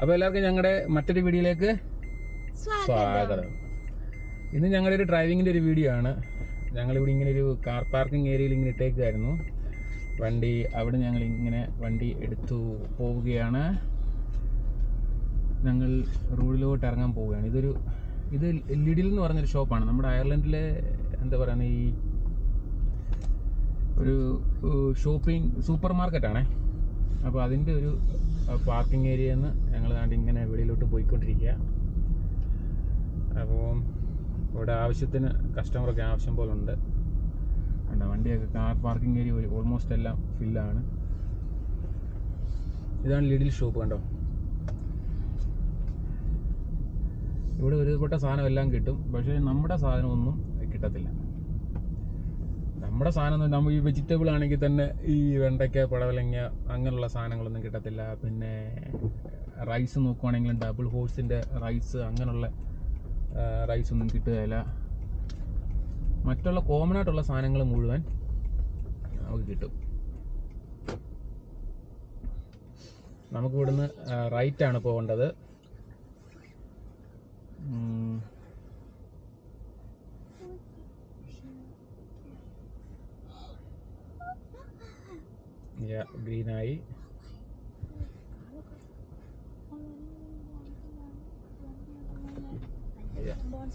അപ്പോൾ എല്ലാവർക്കും ഞങ്ങളുടെ മറ്റൊരു വീഡിയോയിലേക്ക് സ്വാഗതം ഇന്ന് ഞങ്ങളുടെ ഒരു ഡ്രൈവിങ്ങിൻ്റെ ഒരു വീഡിയോ ആണ് ഞങ്ങളിവിടെ ഇങ്ങനെ ഒരു കാർ പാർക്കിംഗ് ഏരിയയിൽ ഇങ്ങനെ ഇട്ടേക്കായിരുന്നു വണ്ടി അവിടെ ഞങ്ങൾ ഇങ്ങനെ വണ്ടി എടുത്തു പോവുകയാണ് ഞങ്ങൾ റോഡിലോട്ട് ഇറങ്ങാൻ പോവുകയാണ് ഇതൊരു ഇത് ലിഡിൽ എന്ന് പറഞ്ഞൊരു ഷോപ്പാണ് നമ്മുടെ അയർലൻഡിലെ എന്താ പറയുക ഈ ഒരു ഷോപ്പിംഗ് സൂപ്പർ മാർക്കറ്റാണേ അപ്പോൾ അതിൻ്റെ ഒരു പാർക്കിംഗ് ഏരിയയിൽ നിന്ന് ഞങ്ങൾ ദാണ്ട് ഇങ്ങനെ വെളിയിലോട്ട് പോയിക്കൊണ്ടിരിക്കുക അപ്പോൾ ഇവിടെ ആവശ്യത്തിന് കസ്റ്റമറൊക്കെ ആവശ്യം പോലെ ഉണ്ട് കണ്ട വണ്ടിയൊക്കെ കാർ പാർക്കിംഗ് ഏരിയ ഓൾമോസ്റ്റ് എല്ലാം ഫില്ലാണ് ഇതാണ് ലിഡിൽ ഷോപ്പ് കണ്ടോ ഇവിടെ ഒരുപെട്ട സാധനം എല്ലാം കിട്ടും പക്ഷേ നമ്മുടെ സാധനമൊന്നും കിട്ടത്തില്ല നമ്മുടെ സാധനം നമ്മൾ ഈ വെജിറ്റബിൾ ആണെങ്കിൽ തന്നെ ഈ വെണ്ടയ്ക്ക പടവലങ്ങ അങ്ങനെയുള്ള സാധനങ്ങളൊന്നും കിട്ടത്തില്ല പിന്നെ റൈസ് നോക്കുവാണെങ്കിലും ഡബിൾ ഹോഴ്സിൻ്റെ റൈസ് അങ്ങനെയുള്ള റൈസ് ഒന്നും കിട്ടുകയില്ല മറ്റുള്ള കോമൺ ആയിട്ടുള്ള സാധനങ്ങൾ മുഴുവൻ നമുക്ക് കിട്ടും നമുക്ക് ഇവിടുന്ന് റൈറ്റ് ആണ് പോകേണ്ടത് ഉം. Yeah, green ആയി Yeah.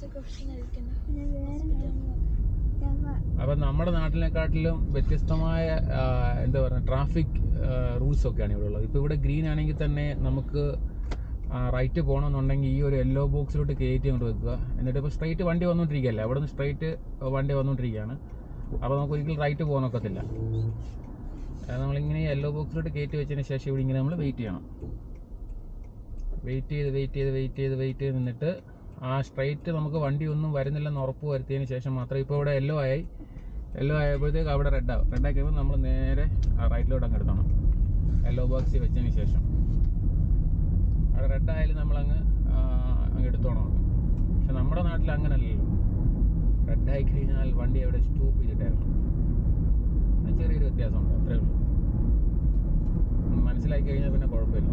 അപ്പൊ നമ്മുടെ നാട്ടിനെക്കാട്ടിലും വ്യത്യസ്തമായ ആ, എന്താ പറയുക ട്രാഫിക് റൂൾസ് ഒക്കെയാണ് ഇവിടെ ഉള്ളത് ഇപ്പൊ ഇവിടെ ഗ്രീൻ ആണെങ്കിൽ തന്നെ നമുക്ക് റൈറ്റ് പോകണമെന്നുണ്ടെങ്കിൽ ഈ ഒരു യെല്ലോ ബോക്സിലോട്ട് കയറ്റി കൊണ്ട് വെക്കുക എന്നിട്ട് ഇപ്പോൾ സ്ട്രൈറ്റ് വണ്ടി വന്നുകൊണ്ടിരിക്കുകയല്ലേ അവിടെ നിന്ന് സ്ട്രൈറ്റ് വണ്ടി വന്നുകൊണ്ടിരിക്കുകയാണ് അപ്പോൾ നമുക്ക് ഒരിക്കലും റൈറ്റ് പോകാൻ ഒക്കത്തില്ല അത് നമ്മളിങ്ങനെ യെല്ലോ ബോക്സിലോട്ട് കയറ്റി വെച്ചതിന് ശേഷം ഇവിടെ ഇങ്ങനെ നമ്മൾ വെയിറ്റ് ചെയ്യണം വെയിറ്റ് ചെയ്ത് വെയിറ്റ് ചെയ്ത് വെയിറ്റ് ചെയ്ത് വെയിറ്റ് ചെയ്ത് നിന്നിട്ട് ആ സ്ട്രൈറ്റ് നമുക്ക് വണ്ടി ഒന്നും വരുന്നില്ലെന്ന് ഉറപ്പ് വരുത്തിയതിന് ശേഷം മാത്രം ഇപ്പോൾ ഇവിടെ യെല്ലോ ആയി യെല്ലോ ആയപ്പോഴത്തേക്ക് അവിടെ റെഡ് ആവും റെഡ് ആക്കിയപ്പോൾ നമ്മൾ നേരെ ആ റൈറ്റിലോട്ട് അങ്ങ് എടുക്കണം യെല്ലോ ബോക്സിൽ വെച്ചതിന് ശേഷം അവിടെ റെഡ് ആയാലും നമ്മളങ്ങ് ആ, അങ്ങ് എടുത്തോണം പക്ഷെ നമ്മുടെ നാട്ടിൽ അങ്ങനല്ലല്ലോ റെഡ് ആയി കഴിഞ്ഞാൽ വണ്ടി അവിടെ സ്റ്റോപ്പ് ചെയ്തിട്ടായിരുന്നു അത് ചെറിയൊരു വ്യത്യാസമുണ്ട് അത്രേ ഉള്ളൂ ഒന്ന് മനസ്സിലാക്കി കഴിഞ്ഞാൽ പിന്നെ കുഴപ്പമില്ല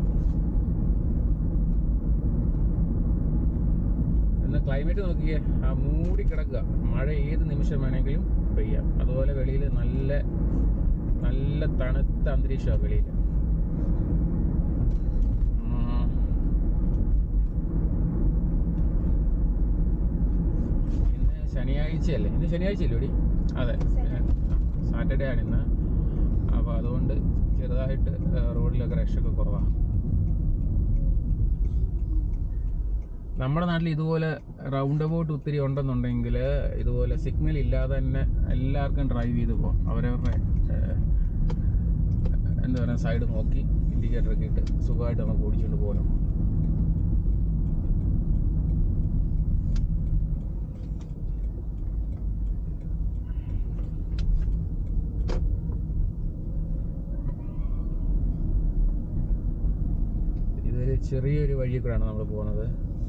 ഇന്ന് ക്ലൈമറ്റ് നോക്കിയേ ആ മൂടി കിടക്കുക മഴ ഏത് നിമിഷം വേണമെങ്കിലും പെയ്യാം അതുപോലെ വെളിയിൽ നല്ല നല്ല തണുത്ത അന്തരീക്ഷമാണ് വെളിയിൽ ഉം. ഇന്ന് ശനിയാഴ്ചയല്ലേ ഇന്ന് ശനിയാഴ്ചയല്ലേ ഇവിടെ അതെ സാറ്റർഡേ ആണ് ഇന്ന് അപ്പോൾ അതുകൊണ്ട് ചെറുതായിട്ട് റോഡിലൊക്കെ രക്ഷയൊക്കെ കുറവാണ് നമ്മുടെ നാട്ടിൽ ഇതുപോലെ റൗണ്ട് അബൌട്ട് ഒത്തിരി ഉണ്ടെന്നുണ്ടെങ്കിൽ ഇതുപോലെ സിഗ്നൽ ഇല്ലാതെ തന്നെ എല്ലാവർക്കും ഡ്രൈവ് ചെയ്ത് പോകാം അവരവരുടെ ഏഹ്, എന്താ പറയുക സൈഡ് നോക്കി ഇൻഡിക്കേറ്റർ ഒക്കെ ഇട്ട് സുഖമായിട്ട് നമുക്ക് ഓടിച്ചുകൊണ്ട് പോകണം ഇതൊരു ചെറിയൊരു വഴി കൂടെയാണ് നമ്മൾ പോകുന്നത്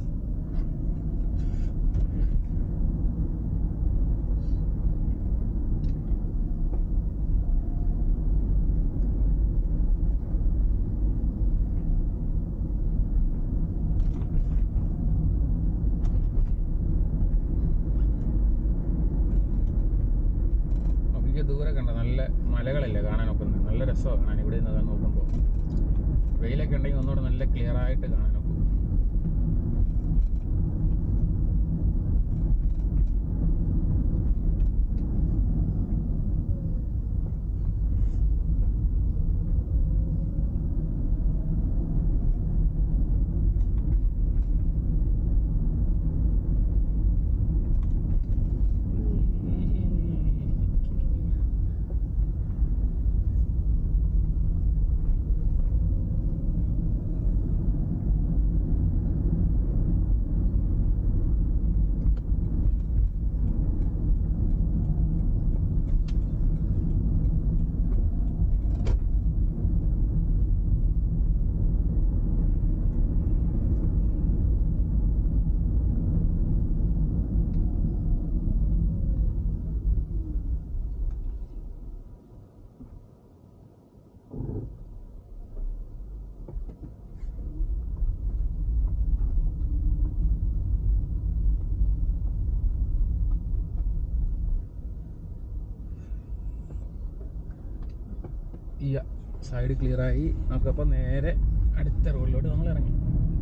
നമുക്ക് ദൂരെ കണ്ട നല്ല മലകളല്ലേ കാണാനൊക്കെ നല്ല രസമാണ് കാണാൻ ഇവിടെ നിന്ന് നോക്കുമ്പോൾ വെയിലൊക്കെ ഉണ്ടെങ്കിൽ ഒന്നുകൂടെ നല്ല ക്ലിയർ ആയിട്ട് കാണാനൊക്കും ഈ സൈഡ് ക്ലിയറായി നമുക്കപ്പോൾ നേരെ അടുത്ത റോഡിലോട്ട് നമ്മൾ ഇറങ്ങി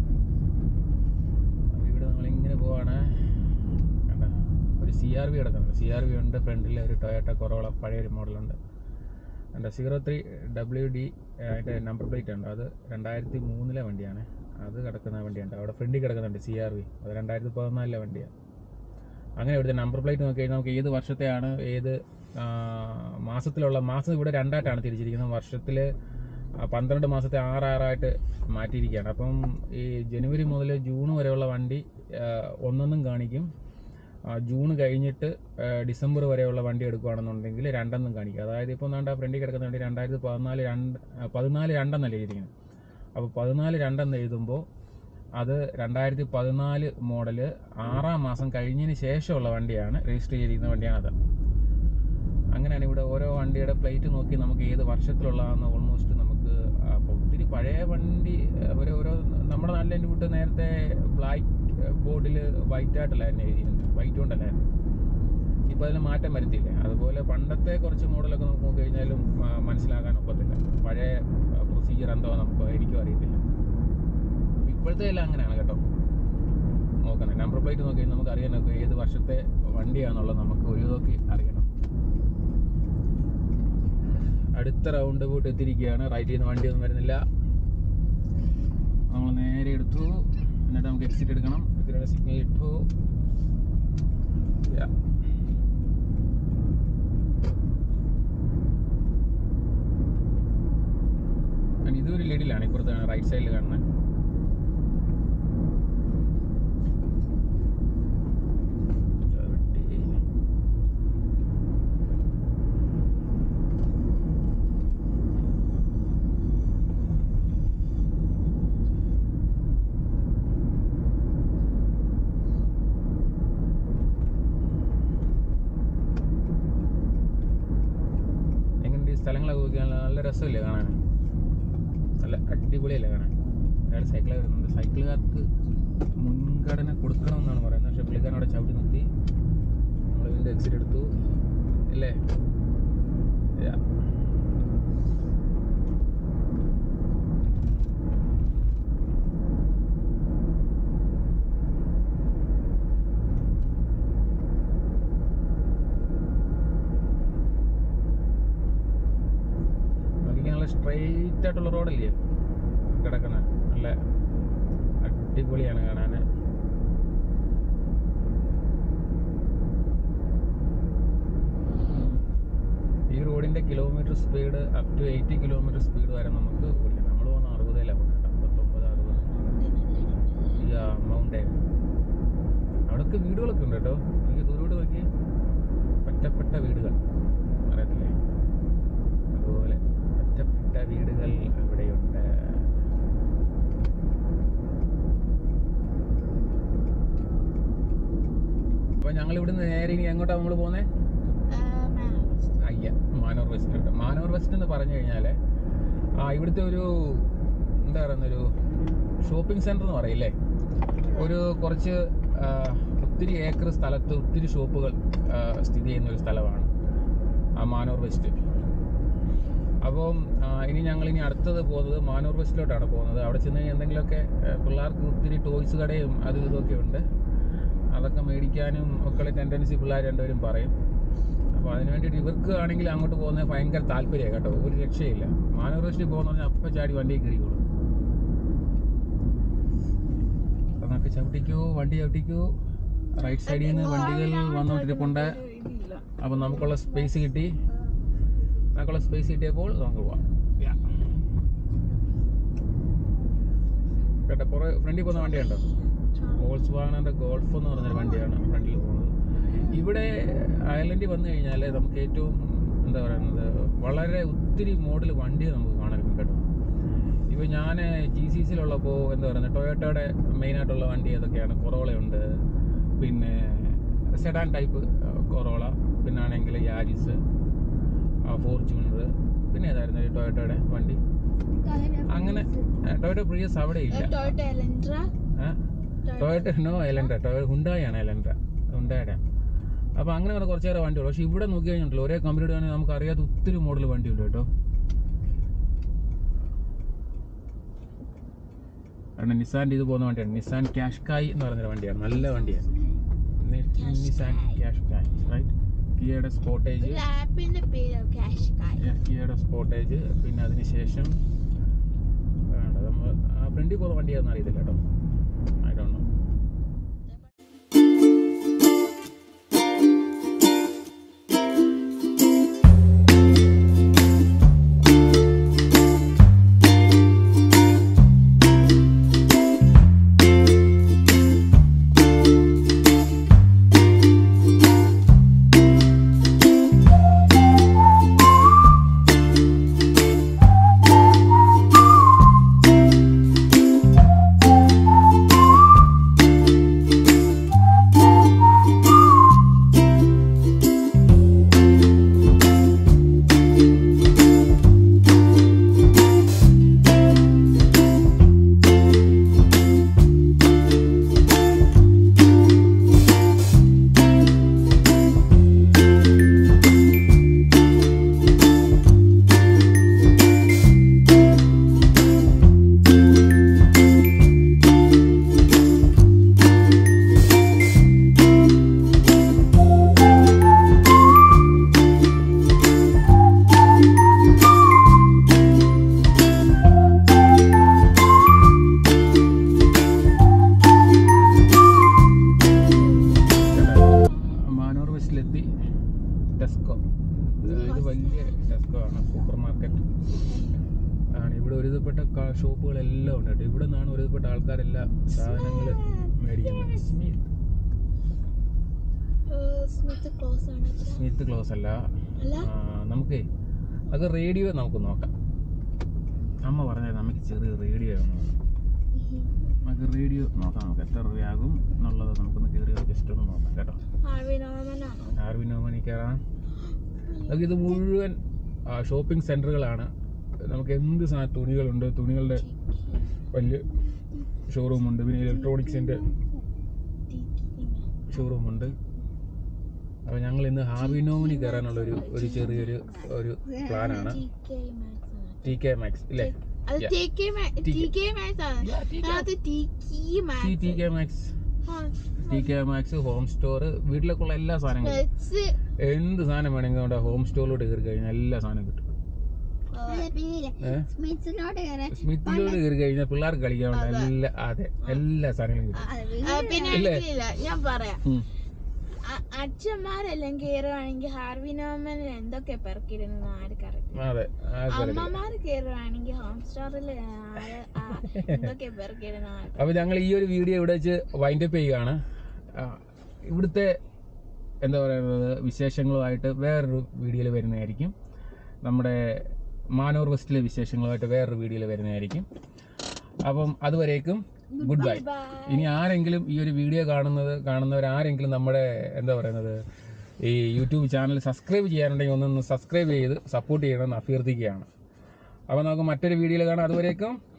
അപ്പോൾ ഇവിടെ നമ്മളിങ്ങനെ പോവാണ് കണ്ട ഒരു സി ആർ വി കിടക്കുന്നുണ്ട് സി ആർ വി ഉണ്ട് ഫ്രണ്ടിൽ ഒരു ടൊയോട്ട കൊറോള പഴയൊരു മോഡലുണ്ട് കണ്ട സീറോ ത്രീ ഡബ്ല്യു ഡി അതിൻ്റെ നമ്പർ പ്ലേറ്റ് ഉണ്ട് അത് രണ്ടായിരത്തി മൂന്നിലെ വണ്ടിയാണ് അത് കിടക്കുന്ന വണ്ടിയുണ്ട് അവിടെ ഫ്രണ്ടിൽ കിടക്കുന്നുണ്ട് സി ആർ വി അത് രണ്ടായിരത്തി പതിനാലിലെ വണ്ടിയാണ് അങ്ങനെ ഇവിടുത്തെ നമ്പർ പ്ലേറ്റ് നോക്കി കഴിഞ്ഞാൽ നമുക്ക് ഏത് വർഷത്തെയാണ് ഏത് ആ, മാസത്തിലുള്ള മാസം ഇവിടെ രണ്ടായിട്ടാണ് തിരിച്ചിരിക്കുന്നത് വർഷത്തിൽ പന്ത്രണ്ട് മാസത്തെ ആറാറായിട്ട് മാറ്റിയിരിക്കുകയാണ് അപ്പം ഈ ജനുവരി മുതൽ ജൂൺ വരെയുള്ള വണ്ടി ആ, ഒന്നൊന്നും കാണിക്കും ആ, ജൂൺ കഴിഞ്ഞിട്ട് ആ, ഡിസംബർ വരെയുള്ള വണ്ടി എടുക്കുകയാണെന്നുണ്ടെങ്കിൽ രണ്ടെന്നും കാണിക്കും അതായത് ഇപ്പോൾ നാണ്ട ഫ്രണ്ടിൽ കിടക്കുന്ന വണ്ടി രണ്ടായിരത്തി പതിനാല് രണ്ട് ആ, പതിനാല് രണ്ടെന്നല്ല എഴുതിയിരിക്കുന്നത് അപ്പോൾ പതിനാല് രണ്ടെന്ന് എഴുതുമ്പോൾ അത് രണ്ടായിരത്തി പതിനാല് മോഡല് ആറാം മാസം കഴിഞ്ഞതിന് ശേഷമുള്ള വണ്ടിയാണ് രജിസ്റ്റർ ചെയ്തിരിക്കുന്ന വണ്ടിയാണത് അങ്ങനെയാണ് ഇവിടെ ഓരോ വണ്ടിയുടെ പ്ലേറ്റ് നോക്കി നമുക്ക് ഏത് വർഷത്തിലുള്ളതാണെന്ന് ഓൾമോസ്റ്റ് നമുക്ക് അപ്പോൾ ഒത്തിരി പഴയ വണ്ടി ആ, ഒരു ഓരോ നമ്മുടെ നാട്ടിലെ എൻ്റെ വിട്ട് നേരത്തെ ബ്ലാക്ക് ബോർഡിൽ വൈറ്റ് ആയിട്ടല്ലായിരുന്നു എഴുതിയിരുന്നത് വൈറ്റ് കൊണ്ടല്ലായിരുന്നു ഇപ്പോൾ അതിന് മാറ്റം വരുത്തിയില്ലേ അതുപോലെ പണ്ടത്തെ കുറച്ച് മോഡലൊക്കെ നമുക്ക് നോക്കി കഴിഞ്ഞാലും ആ, മനസ്സിലാക്കാൻ ഒക്കത്തില്ല പഴയ പ്രൊസീജിയർ എന്തോ നമുക്ക് എനിക്കും അറിയത്തില്ല ഇപ്പോഴത്തെ എല്ലാം അങ്ങനെയാണ് കേട്ടോ നോക്കണം നമ്പർ പ്ലേറ്റ് നോക്കി കഴിഞ്ഞാൽ നമുക്ക് അറിയാൻ നോക്കും ഏത് വർഷത്തെ വണ്ടിയാണെന്നുള്ളത് നമുക്ക് ഒരു നോക്കി അറിയണം അടുത്ത റൗണ്ട് പോയിട്ട് എത്തിയിരിക്കുകയാണ് റൈറ്റിൽ നിന്ന് വണ്ടിയൊന്നും വരുന്നില്ല നമ്മൾ നേരെ എടുത്തു എന്നിട്ട് നമുക്ക് എക്സിറ്റ് എടുക്കണം ഇതിലൂടെ സിഗ്നൽ ഇട്ടു Yeah. And ഇതൊരു ലിഡിലാണ് ഇപ്പുറത്ത് റൈറ്റ് സൈഡിൽ കാണുന്നത് ചവിട്ടി. എങ്ങനെയുണ്ട് ഈ സ്ഥലങ്ങളൊക്കെ നോക്കിയാൽ നല്ല രസമില്ലേ കാണാൻ നല്ല അടിപൊളിയല്ലേ കാണാൻ അയാൾ സൈക്കിൾ വരുന്നുണ്ട് സൈക്കിളുകാർക്ക് മുൻഗണന കൊടുക്കണമെന്നാണ് പറയുന്നത് പക്ഷെ പുള്ളിക്കാരൻ അവിടെ ചവിട്ടി നിർത്തി നമ്മൾ ഇതിൻ്റെ എക്സിറ്റ് എടുത്തു അല്ലേ Yeah. നോക്കിക്കാൻ നല്ല സ്ട്രെയിറ്റ് ആയിട്ടുള്ള റോഡല്ലേ കിടക്കുന്നത് നല്ല അടിപൊളിയാണ് കാണാൻ ഈ റോഡിന്റെ kilometre speed up to eighty kilometre speed വരെ നമുക്ക് ഓടിക്കാം നമ്മൾ പോകുന്ന അറുപതിലാണ് പോകുന്നത് അമ്പത്തൊമ്പത് അറുപത് മൗണ്ടൈൻ അവിടെയൊക്കെ വീടുകളൊക്കെ ഉണ്ട് കേട്ടോ എനിക്ക് ദൂരോട്ട് നോക്കി ഒറ്റപ്പെട്ട വീടുകൾ അറിയത്തില്ലേ അതുപോലെ ഒറ്റപ്പെട്ട വീടുകൾ അവിടെയുണ്ട് അപ്പൊ ഞങ്ങൾ ഇവിടുന്ന് നേരെ ഇനി എങ്ങോട്ടാ നമ്മൾ പോകുന്നത് അയ്യ മാനൂർ വെസ്റ്റ് ഉണ്ട് മാനൂർ വെസ്റ്റ് എന്ന് പറഞ്ഞു കഴിഞ്ഞാൽ ആ ഇവിടുത്തെ ഒരു എന്താ പറയുന്ന ഒരു ഷോപ്പിംഗ് സെന്റർ എന്ന് പറയില്ലേ ഒരു കുറച്ച് ആ, ഒത്തിരി ഏക്കർ സ്ഥലത്ത് ഒത്തിരി ഷോപ്പുകൾ ആ, സ്ഥിതി ചെയ്യുന്ന ഒരു സ്ഥലമാണ് ആ മാനൂർ വെസ്റ്റ് അപ്പം ആ, ഇനി ഞങ്ങൾ ഇനി അടുത്തത് പോകുന്നത് മാനൂർ വെസ്റ്റിലോട്ടാണ് പോകുന്നത് അവിടെ ചെന്ന് കഴിഞ്ഞാൽ എന്തെങ്കിലുമൊക്കെ ആ, പിള്ളേർക്ക് ഒത്തിരി ടോയ്സ് കടയും അതും ഇതൊക്കെ ഉണ്ട് അതൊക്കെ മേടിക്കാനും ഒക്കെ ടെൻഡൻസി പിള്ളേർ രണ്ടുപേരും പറയും അപ്പോൾ അതിന് വേണ്ടിയിട്ട് ഇവർക്ക് ആണെങ്കിൽ അങ്ങോട്ട് പോകുന്നത് ഭയങ്കര താല്പര്യമാണ് കേട്ടോ ഒരു രക്ഷയില്ല മാനൂർ വെസ്റ്റിൽ പോകുന്ന പറഞ്ഞാൽ അപ്പം ചാടി വണ്ടിയിൽ കയറിക്കോളും അപ്പം നമുക്ക് ചവിട്ടിക്കൂ വണ്ടി ചവിട്ടിക്കൂ റൈറ്റ് സൈഡിൽ നിന്ന് വണ്ടികൾ വന്നുകൊണ്ടിരിപ്പുണ്ട് അപ്പം നമുക്കുള്ള സ്പേസ് കിട്ടി നമുക്കുള്ള സ്പേസ് കിട്ടിയപ്പോൾ നമുക്ക് പോവാം Yeah. കേട്ടോ പുറ ഫ്രണ്ടിൽ പോകുന്ന വണ്ടിയുണ്ടോ വോൾസ് വാഗണറിന്റെ ഗോൾഫ് എന്ന് പറഞ്ഞൊരു വണ്ടിയാണ് ഫ്രണ്ടിൽ പോകുന്നത് ഇവിടെ അയർലൻഡിൽ വന്നു കഴിഞ്ഞാൽ നമുക്ക് ഏറ്റവും എന്താ പറയുന്നത് വളരെ ഒത്തിരി മോഡൽ വണ്ടി നമുക്ക് കാണാൻ പറ്റും കേട്ടോ ഇപ്പോൾ ഞാൻ ജി സി സിയിലുള്ളപ്പോൾ എന്താ പറയുന്നത് ടൊയോട്ടയുടെ മെയിനായിട്ടുള്ള വണ്ടി ഏതൊക്കെയാണ് കൊറോളയുണ്ട് പിന്നെ സെഡാൻ ടൈപ്പ് കൊറോള പിന്നാണെങ്കിൽ യാരിസ് ഫോർച്യൂണർ പിന്നെ ഏതായിരുന്നു ഈ ടൊയോട്ടയുടെ വണ്ടി അങ്ങനെ ടൊയോട്ട പ്രിയസ് അവിടെ ഇല്ല ടൊയോട്ട എലൻട്ര ഏഹ് ടൊയോട്ട നോ എലൻഡ ടൊയോ ഹുണ്ടായി ആണ് എലൻഡ ഹുണ്ടായുടെ അപ്പോൾ അങ്ങനെ പറഞ്ഞ കുറച്ചേറെ വണ്ടിയുള്ളൂ പക്ഷേ ഇവിടെ നോക്കി കഴിഞ്ഞിട്ടുള്ളൂ ഒരേ കമ്പനിയുടെ ആണെങ്കിൽ നമുക്ക് അറിയാത്ത ഒത്തിരി മോഡൽ വണ്ടിയുണ്ട് കേട്ടോ കാരണം നിസാൻ്റെ ഇത് പോകുന്ന വണ്ടിയാണ് നിസാൻ കാഷ്കായ് എന്ന് പറഞ്ഞൊരു വണ്ടിയാണ് നല്ല വണ്ടിയാണ് നി- നിസാൻ കാഷ്കായ് റൈറ്റ് കിയയുടെ സ്പോട്ടേജ് ഒരു ആപ്പിന്റെ പേര് ക്യാഷ് കായ് കിയയുടെ സ്പോട്ടേജ് പിന്നെ അതിന് ശേഷം വേണ്ട നമ്മൾ ആ ഫ്രണ്ടിൽ പോകുന്ന വണ്ടിയാണെന്ന് അറിയത്തില്ല കേട്ടോ ഐ ഡോണ്ട് നോ മാനൂർ ബസ്സിലെത്തി ടെസ്കോ ഇത് വലിയ ടെസ്കോ ആണ് സൂപ്പർ മാർക്കറ്റ് ആണ് ഇവിടെ ഒരുവിധപ്പെട്ട ക- ഷോപ്പുകളെല്ലാം ഉണ്ട് കേട്ടോ ഇവിടെ നിന്നാണ് ഒരുവിധപ്പെട്ട ആൾക്കാരെല്ലാം സാധനങ്ങൾ മേടിക്കുന്നത് സ്മിത്ത് സ്മിത്ത് ക്ലോസ് ആണ് അച്ഛാ. സ്മിത്ത് ക്ലോസ് അല്ല അല്ല ആ, നമുക്കേ അത് റേഡിയോ നമുക്ക് നോക്കാം അമ്മ പറഞ്ഞത് നമുക്ക് ചെറിയ റേഡിയോ വേണം നമുക്ക് റേഡിയോ നോക്കാം നമുക്ക് എത്ര രൂപയാകും എന്നുള്ളത് നമുക്കൊന്ന് കയറി ജസ്റ്റ് ഒന്ന് നോക്കാം കേട്ടോ ഹാർവി നോർമനാണോ ആർവി നോമനി കയറാം നമുക്ക് ഇത് മുഴുവൻ ഷോപ്പിംഗ് സെന്ററുകളാണ് നമുക്ക് എന്ത് സാധനം തുണികളുണ്ട് തുണികളുടെ വലിയ ഷോറൂമുണ്ട് പിന്നെ ഇലക്ട്രോണിക്സിന്റെ ഷോറൂമുണ്ട് അപ്പോൾ ഞങ്ങൾ ഇന്ന് ഹാബി നോമിനി കയറാനുള്ള ഒരു ഒരു ചെറിയൊരു ഒരു പ്ലാനാണ് ടി കെ മാക്സ് ഇല്ലേ അത് Yeah. T K T K Max ആണ് Yeah, TK. അത് T K T Max K Max T K Max home store വീട്ടിലേക്കുള്ള എല്ലാ സാധനങ്ങളും പെറ്റ്സ് എന്ത് സാധനം വേണമെങ്കിൽ നമ്മുടെ ഹോം സ്റ്റോറിലോട്ട് കയറി കഴിഞ്ഞാൽ എല്ലാ സാധനം കിട്ടും ഏഹ് സ്മിത്സിനോട് കയറി സ്മിത്തിലോട്ട് കയറി കഴിഞ്ഞാൽ പിള്ളേർക്ക് കളിക്കാനുള്ള എല്ലാ അതെ എല്ലാ സാധനങ്ങളും കിട്ടും പിന്നെ ഇല്ലേ? എനിക്കില്ല ഞാൻ പറയാം ഉം. അ- അച്ഛന്മാരെല്ലാം കയറുവാണെങ്കിൽ ഹാർവി നോർമനിൽ എന്തൊക്കെ പെറുക്കിടുന്നത് ആർക്കറിയാം അതെ ആർക്കറിയില്ല. അമ്മമാര് കയറുവാണെങ്കിൽ ഹോം സ്റ്റോറിൽ എന്തൊക്കെ പെറുക്കിടുന്ന അപ്പോൾ ഞങ്ങൾ ഈ ഒരു വീഡിയോ ഇവിടെ വെച്ച് വൈൻഡപ്പ് ചെയ്യുകയാണ് ആ, ഇവിടുത്തെ എന്താ പറയുന്നത് വിശേഷങ്ങളുമായിട്ട് വേറൊരു വീഡിയോയിൽ വരുന്നതായിരിക്കും നമ്മുടെ മാനൂർ വെസ്റ്റിലെ വിശേഷങ്ങളുമായിട്ട് വേറൊരു വീഡിയോയിൽ വരുന്നതായിരിക്കും അപ്പം അതുവരേക്കും ഗുഡ് ബൈ ഇനി ആരെങ്കിലും ഈ ഒരു വീഡിയോ കാണുന്നത് കാണുന്നവരാരെങ്കിലും നമ്മുടെ എന്താ പറയുന്നത് ഈ യൂട്യൂബ് ചാനൽ സബ്സ്ക്രൈബ് ചെയ്യാനുണ്ടെങ്കിൽ ഒന്നൊന്ന് സബ്സ്ക്രൈബ് ചെയ്ത് സപ്പോർട്ട് ചെയ്യണമെന്ന് അഭ്യർത്ഥിക്കുകയാണ് അപ്പോൾ നമുക്ക് മറ്റൊരു വീഡിയോയിൽ കാണാം അതുവരേക്കും